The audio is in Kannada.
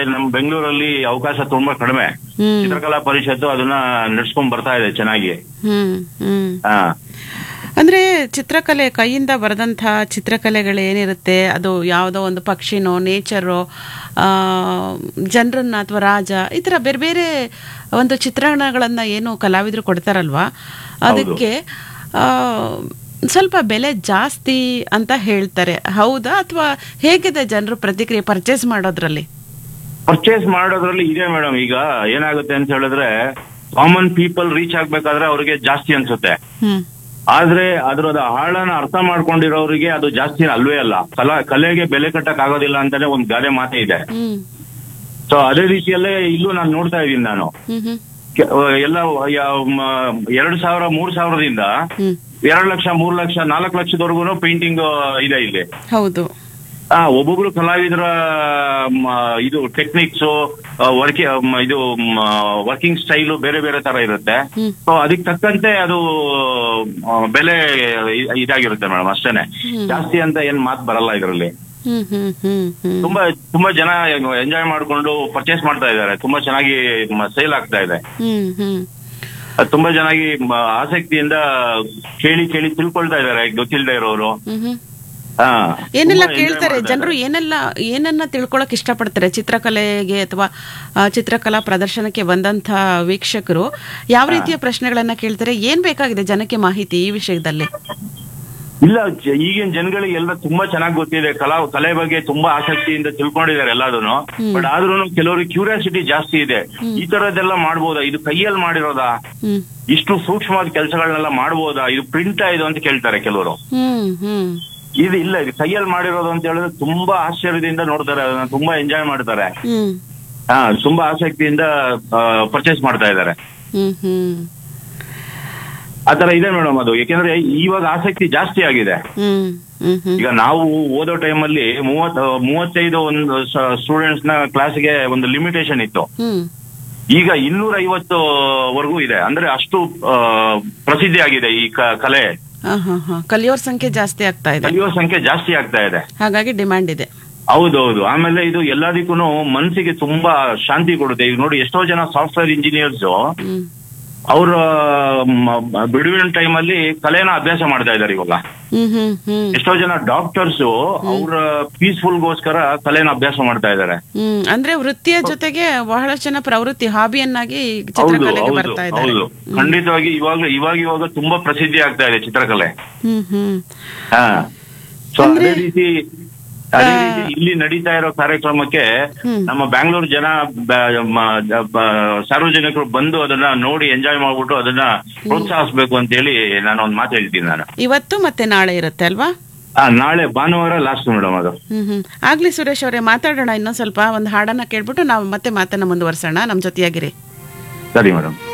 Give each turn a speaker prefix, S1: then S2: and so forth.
S1: ನಮ್ ಬೆಂಗಳೂರಲ್ಲಿ ಅವಕಾಶ ತುಂಬಾ ಕಡಿಮೆ
S2: ಹ್ಮ್
S1: ಚಿತ್ರಕಲಾ ಪರಿಷತ್ತು ಅದನ್ನ ನಡ್ಸ್ಕೊಂಡ್ ಬರ್ತಾ ಇದೆ ಚೆನ್ನಾಗಿ
S2: ಹ್ಮ್ ಹ್ಮ್
S1: ಹಾ
S2: ಅಂದ್ರೆ ಚಿತ್ರಕಲೆ ಕೈಯಿಂದ ಬರೆದಂಥ ಚಿತ್ರಕಲೆಗಳು ಏನಿರುತ್ತೆ ಅದು ಯಾವುದೋ ಒಂದು ಪಕ್ಷಿನೋ ನೇಚರೋ ಜನರನ್ನ ಅಥವಾ ರಾಜ ಈ ಥರ ಬೇರೆ ಬೇರೆ ಒಂದು ಚಿತ್ರಣಗಳನ್ನ ಏನು ಕಲಾವಿದರು ಕೊಡ್ತಾರಲ್ವಾ ಅದಕ್ಕೆ ಆ, ಸ್ವಲ್ಪ ಬೆಲೆ ಜಾಸ್ತಿ ಅಂತ ಹೇಳ್ತಾರೆ ಹೌದಾ ಅಥವಾ ಹೇಗಿದೆ ಜನರು ಪ್ರತಿಕ್ರಿಯೆ ಪರ್ಚೇಸ್ ಮಾಡೋದ್ರಲ್ಲಿ
S1: ಪರ್ಚೇಸ್ ಮಾಡೋದ್ರಲ್ಲಿ ಇದೆ ಮೇಡಮ್ ಈಗ ಏನಾಗುತ್ತೆ ಅಂತ ಹೇಳಿದ್ರೆ ಕಾಮನ್ ಪೀಪಲ್ ರೀಚ್ ಆಗ್ಬೇಕಾದ್ರೆ ಅವ್ರಿಗೆ ಜಾಸ್ತಿ ಅನ್ಸುತ್ತೆ
S2: ಹ್ಮ್
S1: ಆದ್ರೆ ಅದ್ರದ ಆಳನ ಅರ್ಥ ಮಾಡ್ಕೊಂಡಿರೋರಿಗೆ ಅದು ಜಾಸ್ತಿ ಅಲ್ವೇ ಅಲ್ಲ ಕಲಾ ಕಲೆಗೆ ಬೆಲೆ ಕಟ್ಟಕ್ ಆಗೋದಿಲ್ಲ ಅಂತಾನೆ ಒಂದ್ ಗಾದೆ ಮಾತೆ ಇದೆ
S2: ಹ್ಮ್
S1: ಸೊ ಅದೇ ರೀತಿಯಲ್ಲೇ ಇಲ್ಲೂ ನಾನು ನೋಡ್ತಾ ಇದೀನಿ ನಾನು
S2: ಹ್ಮ್ ಹ್ಮ್
S1: ಕೆ- ಎಲ್ಲ ಯಾವ- ಮ- ಎರಡ್ ಸಾವಿರ ಮೂರ್ ಸಾವಿರದಿಂದ
S2: ಹ್ಮ್
S1: ಎರಡ್ ಲಕ್ಷ ಮೂರ್ ಲಕ್ಷ ನಾಲ್ಕು ಲಕ್ಷದವರೆಗೂ ಪೇಂಟಿಂಗ್ ಇದೆ ಇಲ್ಲಿ
S2: ಹೌದು
S1: ಆ ಒಬ್ಬೊಬ್ರು ಕಲಾವಿದರ ಮ, ಇದು ಟೆಕ್ನಿಕ್ಸ್ ವರ್ಕಿಂಗ್ ಇದು ವರ್ಕಿಂಗ್ ಸ್ಟೈಲು ಬೇರೆ ಬೇರೆ ತರ ಇರುತ್ತೆ
S2: ಹ್ಮ್
S1: ಸೊ ಅದಕ್ಕೆ ತಕ್ಕಂತೆ ಅದು ಆ, ಬೆಲೆ ಇ- ಇದಾಗಿರುತ್ತೆ ಮೇಡಮ್ ಅಷ್ಟೇನೆ
S2: ಹ್ಮ್.
S1: ಜಾಸ್ತಿ ಅಂತ ಏನ್ ಮಾತು ಬರಲ್ಲ ಇದರಲ್ಲಿ
S2: ಹ್ಮ್ ಹ್ಮ್ ಹ್ಮ್ ಹ್ಮ್
S1: ತುಂಬಾ ತುಂಬಾ ಜನ ಎಂಜಾಯ್ ಮಾಡ್ಕೊಂಡು ಪರ್ಚೇಸ್ ಮಾಡ್ತಾ ಇದ್ದಾರೆ ತುಂಬಾ ಚೆನ್ನಾಗಿ ಸೇಲ್ ಆಗ್ತಾ ಇದೆ
S2: ಹ್ಮ್ ಹ್ಮ್
S1: ಅದು ತುಂಬಾ ಚೆನ್ನಾಗಿ ಮ, ಆಸಕ್ತಿಯಿಂದ ಕೇಳಿ ಕೇಳಿ ತಿಳ್ಕೊಳ್ತಾ ಇದ್ದಾರೆ ಗೊತ್ತಿಲ್ಲದೆ ಇರೋರು
S2: ಹ್ಮ್ ಹ್ಮ್
S1: ಹಾ
S2: ಏನೆಲ್ಲ
S1: ತುಂಬಾ enjoy
S2: ಕೇಳ್ತಾರೆ
S1: ಮಾಡ್ತಾ
S2: ಜನರು ಏನೆಲ್ಲ ಏನನ್ನ ತಿಳ್ಕೊಳಕ್ ಇಷ್ಟಪಡ್ತಾರೆ ಚಿತ್ರಕಲೆಗೆ ಅಥವಾ ಆ, ಚಿತ್ರಕಲಾ ಪ್ರದರ್ಶನಕ್ಕೆ ಬಂದಂತ ವೀಕ್ಷಕರು ಯಾವ ರೀತಿಯ ಪ್ರಶ್ನೆಗಳನ್ನ ಕೇಳ್ತಾರೆ ಏನ್ ಬೇಕಾಗಿದೆ ಜನಕ್ಕೆ ಮಾಹಿತಿ ಈ ವಿಷಯದಲ್ಲಿ
S1: ಇಲ್ಲ ಜ- ಈಗಿನ ಜನಗಳಿಗೆ ಎಲ್ಲ ತುಂಬಾ ಚೆನ್ನಾಗಿ ಗೊತ್ತಿದೆ ಕಲಾ ಕಲೆ ಬಗ್ಗೆ ತುಂಬಾ ಆಸಕ್ತಿಯಿಂದ ತಿಳ್ಕೊಂಡಿದ್ದಾರೆ ಎಲ್ಲಾದೂನು ಬಟ್ ಆದ್ರೂ ಕೆಲವರಿಗೆ ಕ್ಯೂರಿಯಾಸಿಟಿ ಜಾಸ್ತಿ ಇದೆ ಈ ತರದ್ದೆಲ್ಲ ಮಾಡ್ಬೋದಾ ಇದು ಕೈಯಲ್ಲಿ ಮಾಡಿರೋದಾ
S2: ಹ್ಮ್
S1: ಇಷ್ಟು ಸೂಕ್ಷ್ಮವಾದ ಕೆಲಸಗಳನ್ನೆಲ್ಲ ಮಾಡ್ಬೋದಾ ಇದು ಪ್ರಿಂಟ್ ಇದು ಅಂತ ಕೇಳ್ತಾರೆ ಕೆಲವರು
S2: ಹ್ಮ್ ಹ್ಮ್
S1: ಇದು ಇಲ್ಲ ಇದು ಕೈಯಲ್ಲಿ ಮಾಡಿರೋದು ಅಂತ ಹೇಳಿದ್ರೆ ತುಂಬಾ ಆಶ್ಚರ್ಯದಿಂದ ನೋಡ್ತಾರೆ ಅದನ್ನ ತುಂಬಾ ಎಂಜಾಯ್ ಮಾಡ್ತಾರೆ
S2: ಹ್ಮ್
S1: ಹಾ ತುಂಬಾ ಆಸಕ್ತಿಯಿಂದ ಪರ್ಚೇಸ್ ಮಾಡ್ತಾ ಇದ್ದಾರೆ
S2: ಹ್ಮ್ ಹ್ಮ್
S1: ಆತರ ಇದೆ ಮೇಡಮ್ ಅದು ಯಾಕೆಂದ್ರೆ ಇವಾಗ ಆಸಕ್ತಿ ಜಾಸ್ತಿ ಆಗಿದೆ
S2: ಹ್ಮ್ ಹ್ಮ್ ಹ್ಮ್
S1: ಈಗ ನಾವು ಓದೋ ಟೈಮಲ್ಲಿ ಮೂವತ್ ಮೂವತ್ತೈದು ಒಂದು ಸ್ಟೂಡೆಂಟ್ಸ್ ನ ಕ್ಲಾಸ್ಗೆ ಒಂದು ಲಿಮಿಟೇಷನ್ ಇತ್ತು
S2: ಹ್ಮ್
S1: ಈಗ ಇನ್ನೂರ ಐವತ್ತು ವರೆಗೂ ಇದೆ ಅಂದ್ರೆ ಅಷ್ಟು ಆ, ಪ್ರಸಿದ್ಧಿ ಆಗಿದೆ ಈ ಕ- ಕಲೆ
S2: ಹಾ ಹಾ ಹಾ ಕಲಿಯೋರ್ ಸಂಖ್ಯೆ ಜಾಸ್ತಿ ಆಗ್ತಾ ಇದೆ
S1: ಕಲಿಯುವ ಸಂಖ್ಯೆ ಜಾಸ್ತಿ ಆಗ್ತಾ ಇದೆ
S2: ಹಾಗಾಗಿ ಡಿಮ್ಯಾಂಡ್ ಇದೆ
S1: ಹೌದೌದು ಆಮೇಲೆ ಇದು ಎಲ್ಲದಕ್ಕೂ ಮನಸ್ಸಿಗೆ ತುಂಬಾ ಶಾಂತಿ ಕೊಡುತ್ತೆ ಈಗ ನೋಡಿ ಎಷ್ಟೋ ಜನ ಸಾಫ್ಟ್ವೇರ್ ಇಂಜಿನಿಯರ್ಸ್
S2: ಹ್ಮ್
S1: ಅವ್ರ ಮ- ಬಿಡುವಿನ ಟೈಮಲ್ಲಿ ಕಲೆನ ಅಭ್ಯಾಸ ಮಾಡ್ತಾ ಇದ್ದಾರೆ ಇವಾಗ
S2: ಹ್ಮ್ ಹ್ಮ್ ಹ್ಮ್
S1: ಎಷ್ಟೋ ಜನ ಡಾಕ್ಟರ್ಸ್ ಅವ್ರ ಪೀಸ್ಫುಲ್ಗೋಸ್ಕರ ಕಲೆನ ಅಭ್ಯಾಸ ಮಾಡ್ತಾ ಇದ್ದಾರೆ
S2: ಹ್ಮ್ ಅಂದ್ರೆ ವೃತ್ತಿಯ ಜೊತೆಗೆ ಬಹಳಷ್ಟು ಜನ ಪ್ರವೃತ್ತಿ ಹಾಬಿಯನ್ನಾಗಿ
S1: ಹೌದು
S2: ಚಿತ್ರಕಲೆಗೆ
S1: ಹೌದು
S2: ಬರ್ತಾ ಇದ್ದಾರೆ
S1: ಹೌದು ಖಂಡಿತವಾಗಿ ಇವಾಗ ಇವಾಗ ಇವಾಗ ತುಂಬಾ ಪ್ರಸಿದ್ಧಿ ಆಗ್ತಾ ಇದೆ ಚಿತ್ರಕಲೆ
S2: ಹ್ಮ್ ಹ್ಮ್
S1: ಹಾ ಸೊ
S2: ಅಂದ್ರೆ-
S1: ಅದೇ ರೀತಿ ಅದೇ ರೀತಿ ಇಲ್ಲಿ ನಡೀತಾ ಇರೋ ಕಾರ್ಯಕ್ರಮಕ್ಕೆ
S2: ಹ್ಮ್.
S1: ನಮ್ಮ ಬ್ಯಾಂಗ್ಳೂರ್ ಜನ ಬ- ಮ- ಬ- ಸಾರ್ವಜನಿಕರು ಬಂದು ಅದನ್ನ ನೋಡಿ ಎಂಜಾಯ್ ಮಾಡ್ಬಿಟ್ಟು ಅದನ್ನ ಪ್ರೋತ್ಸಾಹಿಸ್ಬೇಕು ಅಂತ ಹೇಳಿ ನಾನು ಒಂದ್ ಮಾತು ಹೇಳ್ತೀನಿ ನಾನು
S2: ಇವತ್ತು ಮತ್ತೆ ನಾಳೆ ಇರುತ್ತೆ ಅಲ್ವಾ
S1: ಆ, ನಾಳೆ ಭಾನುವಾರ ಲಾಸ್ಟ್ ಮೇಡಮ್ ಅದು
S2: ಹ್ಮ್ ಹ್ಮ್ ಆಗ್ಲಿ ಸುರೇಶ್ ಅವರೇ ಮಾತಾಡೋಣ ಇನ್ನೊಂದ್ ಸ್ವಲ್ಪ ಒಂದು ಹಾಡನ್ನ ಕೇಳ್ಬಿಟ್ಟು ನಾವು ಮತ್ತೆ ಮಾತನ್ನ ಮುಂದುವರ್ಸೋಣ ನಮ್ ಜೊತೆಯಾಗಿರಿ
S1: ಸರಿ ಮೇಡಮ್